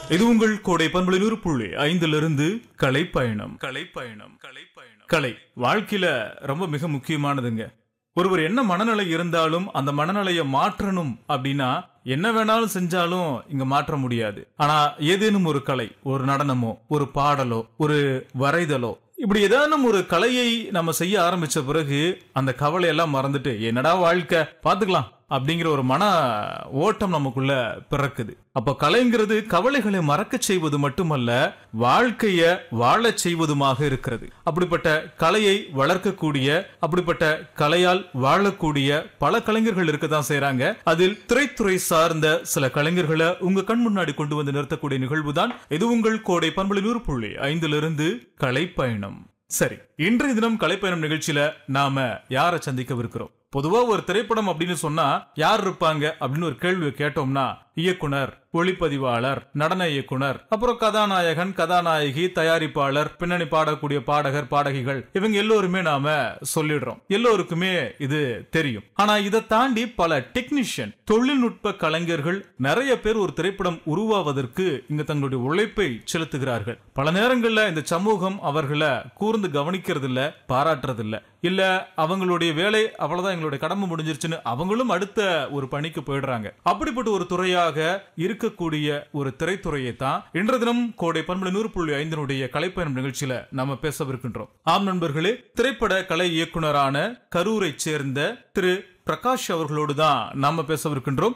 இது உங்கள் கோடை பண்புகளின் புள்ளி ஐந்திலிருந்து கலை பயணம் கலை பயணம் கலை பயணம் கலை வாழ்க்கையில ரொம்ப மிக முக்கியமானதுங்க ஒருவர் என்ன மனநிலை இருந்தாலும் அந்த மனநிலையை மாற்றணும் அப்படின்னா என்ன வேணாலும் செஞ்சாலும் இங்க மாற்ற முடியாது ஆனா ஏதேனும் ஒரு கலை ஒரு நடனமோ ஒரு பாடலோ ஒரு வரைதலோ இப்படி ஏதானும் ஒரு கலையை நம்ம செய்ய ஆரம்பிச்ச பிறகு அந்த கவலை எல்லாம் மறந்துட்டு என்னடா வாழ்க்கை பாத்துக்கலாம் அப்படிங்கிற ஒரு மன ஓட்டம் நமக்குள்ள பிறக்குது அப்ப கலைங்கிறது கவலைகளை மறக்க செய்வது மட்டுமல்ல வாழ்க்கைய வாழச் செய்வதுமாக இருக்கிறது அப்படிப்பட்ட கலையை வளர்க்கக்கூடிய அப்படிப்பட்ட கலையால் வாழக்கூடிய பல கலைஞர்கள் இருக்கத்தான் செய்றாங்க அதில் திரைத்துறை சார்ந்த சில கலைஞர்களை உங்க கண் முன்னாடி கொண்டு வந்து நிறுத்தக்கூடிய நிகழ்வு தான் இது உங்கள் கோடை பண்புகளின் நூறு புள்ளி ஐந்திலிருந்து கலை பயணம் சரி இன்றைய தினம் கலைப்பயணம் நிகழ்ச்சியில நாம யாரை சந்திக்கவிருக்கிறோம் பொதுவா ஒரு திரைப்படம் அப்படின்னு சொன்னா யார் இருப்பாங்க அப்படின்னு ஒரு கேள்வி கேட்டோம்னா இயக்குனர் ஒளிப்பதிவாளர் நடன இயக்குனர் அப்புறம் கதாநாயகன் கதாநாயகி தயாரிப்பாளர் பின்னணி பாடக்கூடிய பாடகர் பாடகிகள் இவங்க எல்லோருமே நாம சொல்லிடுறோம் எல்லோருக்குமே இது தெரியும் ஆனா இதை தாண்டி பல டெக்னீஷியன் தொழில்நுட்ப கலைஞர்கள் நிறைய பேர் ஒரு திரைப்படம் உருவாவதற்கு இங்க தங்களுடைய உழைப்பை செலுத்துகிறார்கள் பல நேரங்கள்ல இந்த சமூகம் அவர்களை கூர்ந்து கவனிக்கிறது இல்ல பாராட்டுறது இல்ல இல்ல அவங்களுடைய வேலை அவ்வளவுதான் எங்களுடைய கடமை முடிஞ்சிருச்சுன்னு அவங்களும் அடுத்த ஒரு பணிக்கு போயிடுறாங்க அப்படிப்பட்ட ஒரு துறையாக இருக்கக்கூடிய ஒரு திரைத்துறையை தான் இன்று தினம் கோடை பண்புல நூறு புள்ளி ஐந்தினுடைய கலைப்பயணம் நிகழ்ச்சியில நாம பேசவிருக்கின்றோம் ஆம் நண்பர்களே திரைப்பட கலை இயக்குனரான கரூரை சேர்ந்த திரு பிரகாஷ் அவர்களோடு தான் நாம பேசவிருக்கின்றோம்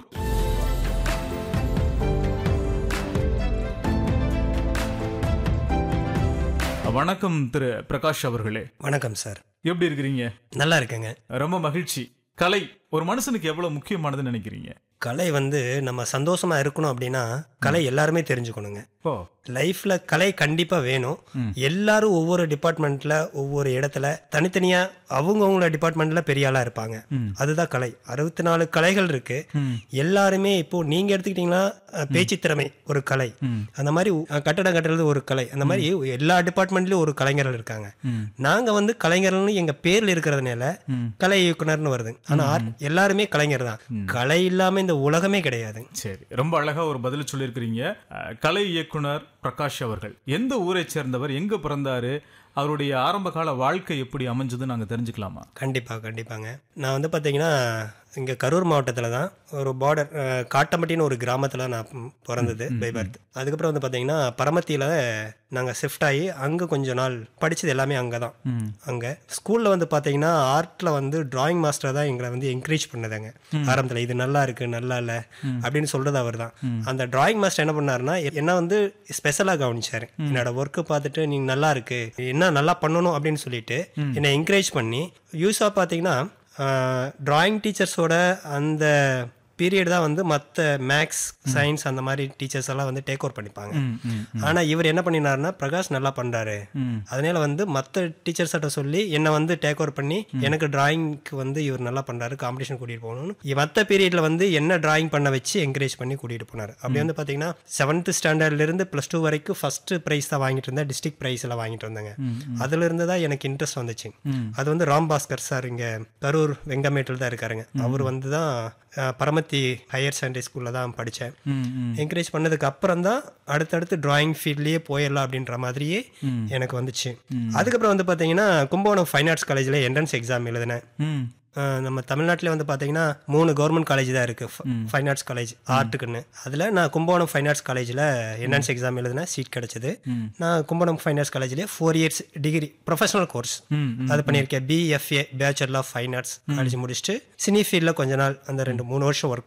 வணக்கம் திரு பிரகாஷ் அவர்களே வணக்கம் சார் எப்படி இருக்கிறீங்க நல்லா இருக்கேங்க ரொம்ப மகிழ்ச்சி கலை ஒரு மனுஷனுக்கு எவ்வளவு முக்கியமானதுன்னு நினைக்கிறீங்க கலை வந்து நம்ம சந்தோஷமா இருக்கணும் அப்படின்னா கலை எல்லாருமே தெரிஞ்சுக்கணுங்க ஓ லைஃப்ல கலை கண்டிப்பா வேணும் எல்லாரும் ஒவ்வொரு டிபார்ட்மெண்ட்ல ஒவ்வொரு இடத்துல தனித்தனியா அவங்கவுங்களோட டிபார்ட்மெண்ட்ல பெரிய ஆளா இருப்பாங்க அதுதான் கலை அறுபத்தி நாலு கலைகள் இருக்கு எல்லாருமே இப்போ நீங்க எடுத்துக்கிட்டீங்கன்னா அஹ், பேச்சு திறமை ஒரு கலை அந்த மாதிரி அஹ், கட்டடம் கட்டுறது ஒரு கலை அந்த மாதிரி எல்லா டிபார்ட்மெண்ட்லயும் ஒரு கலைஞர்கள் இருக்காங்க நாங்க வந்து கலைஞர்கள்னு எங்க பேர்ல இருக்கிறதுனால கலை இயக்குனர்னு வருது ஆனா art எல்லாருமே கலைஞர் தான் கலை இல்லாம இந்த உலகமே கிடையாது சரி ரொம்ப அழகா ஒரு பதில் சொல்லியிருக்கிறீங்க அஹ், கலை இயக்குனர் பிரகாஷ் அவர்கள் எந்த ஊரை சேர்ந்தவர் எங்க பிறந்தாரு அவருடைய ஆரம்ப கால வாழ்க்கை எப்படி அமைஞ்சதுன்னு நாங்க தெரிஞ்சுக்கலாமா கண்டிப்பா கண்டிப்பாங்க நான் வந்து பாத்தீங்கன்னா இங்க கரூர் மாவட்டத்துல தான் ஒரு பார்டர் காட்டம்பட்டின்னு ஒரு கிராமத்துல நான் ம், பிறந்தது பை பர்த் அதுக்கப்புறம் வந்து பாத்தீங்கன்னா பரமத்தியில நாங்க ஷிஃப்ட் ஆகி அங்க கொஞ்ச நாள் படிச்சது எல்லாமே அங்க தான் அங்க ஸ்கூல்ல வந்து பாத்தீங்கன்னா ஆர்ட்ல வந்து டிராயிங் மாஸ்டர் தான் எங்களை வந்து என்கரேஜ் பண்ணதாங்க ஆரம்பத்துல இது நல்லா இருக்கு நல்லா இல்ல அப்படின்னு சொல்றது அவர் தான் அந்த டிராயிங் மாஸ்டர் என்ன பண்ணாருன்னா என்ன வந்து ஸ்பெஷலா கவனிச்சாரு என்னோட ஒர்க்கு பார்த்துட்டு நீ நல்லா இருக்கு என்ன நல்லா பண்ணணும் அப்படின்னு சொல்லிட்டு என்னை என்கரேஜ் பண்ணி யூஸாக பார்த்தீங்கன்னா டிராயிங் டீச்சர்ஸோட அந்த பீரியட் தான் வந்து மற்ற மேக்ஸ் சயின்ஸ் அந்த மாதிரி டீச்சர்ஸ் எல்லாம் வந்து டேக் ஓவர் பண்ணிப்பாங்க ஆனா இவர் என்ன பண்ணினாருன்னா பிரகாஷ் நல்லா பண்றாரு அதனால வந்து மற்ற டீச்சர்ஸ்கிட்ட சொல்லி என்னை வந்து டேக் ஓவர் பண்ணி எனக்கு டிராயிங்க்கு வந்து இவர் நல்லா பண்றாரு காம்படிஷன் கூட்டிட்டு போகணும்னு மற்ற பீரியட்ல வந்து என்ன டிராயிங் பண்ண வச்சு என்கரேஜ் பண்ணி கூட்டிட்டு போனாரு அப்படி வந்து பாத்தீங்கன்னா செவன்த் ஸ்டாண்டர்ட்ல இருந்து பிளஸ் டூ வரைக்கும் ஃபர்ஸ்ட் பிரைஸ் தான் வாங்கிட்டு இருந்தேன் டிஸ்ட்ரிக்ட் பிரைஸ் எல்லாம் வாங்கிட்டு இருந்தாங்க அதுல இருந்து தான் எனக்கு இன்ட்ரெஸ்ட் வந்துச்சு அது வந்து ராம் பாஸ்கர் சார் இங்க கரூர் வெங்கமேட்டில் தான் இருக்காருங்க அவர் வந்து தான் அஹ், பரமத்தி ஹையர் செகண்டரி ஸ்கூல்ல தான் படித்தேன் என்கரேஜ் பண்ணதுக்கு அப்புறம் தான் அடுத்தடுத்து டிராயிங் ஃபீல்ட்லயே போயிடலாம் அப்படின்ற மாதிரியே எனக்கு வந்துச்சு அதுக்கப்புறம் வந்து பாத்தீங்கன்னா கும்பகோணம் ஃபைன் ஆர்ட்ஸ் காலேஜில் என்ட்ரன்ஸ் எக்ஸாம் எழுதினேன் ம் அஹ் நம்ம தமிழ்நாட்டில் வந்து பார்த்தீங்கன்னா மூணு கவர்மெண்ட் காலேஜ் தான் இருக்கு ஃபைன் ஆர்ட்ஸ் காலேஜ் ஆர்ட்டுக்குன்னு அதில் நான் கும்பகோணம் ஃபைன் ஆர்ட்ஸ் காலேஜில் என்ட்ரன்ஸ் எக்ஸாம் எழுதினேன் சீட் கிடைச்சது நான் கும்பகோணம் ஃபைன் ஆர்ட்ஸ் காலேஜ்லேயே four years degree professional course அது பண்ணியிருக்கேன் BFA bachelor of fine arts college முடிச்சுட்டு சினி ஃபீல்டில் கொஞ்ச நாள் அந்த ரெண்டு மூணு வருஷம் ஒர்க்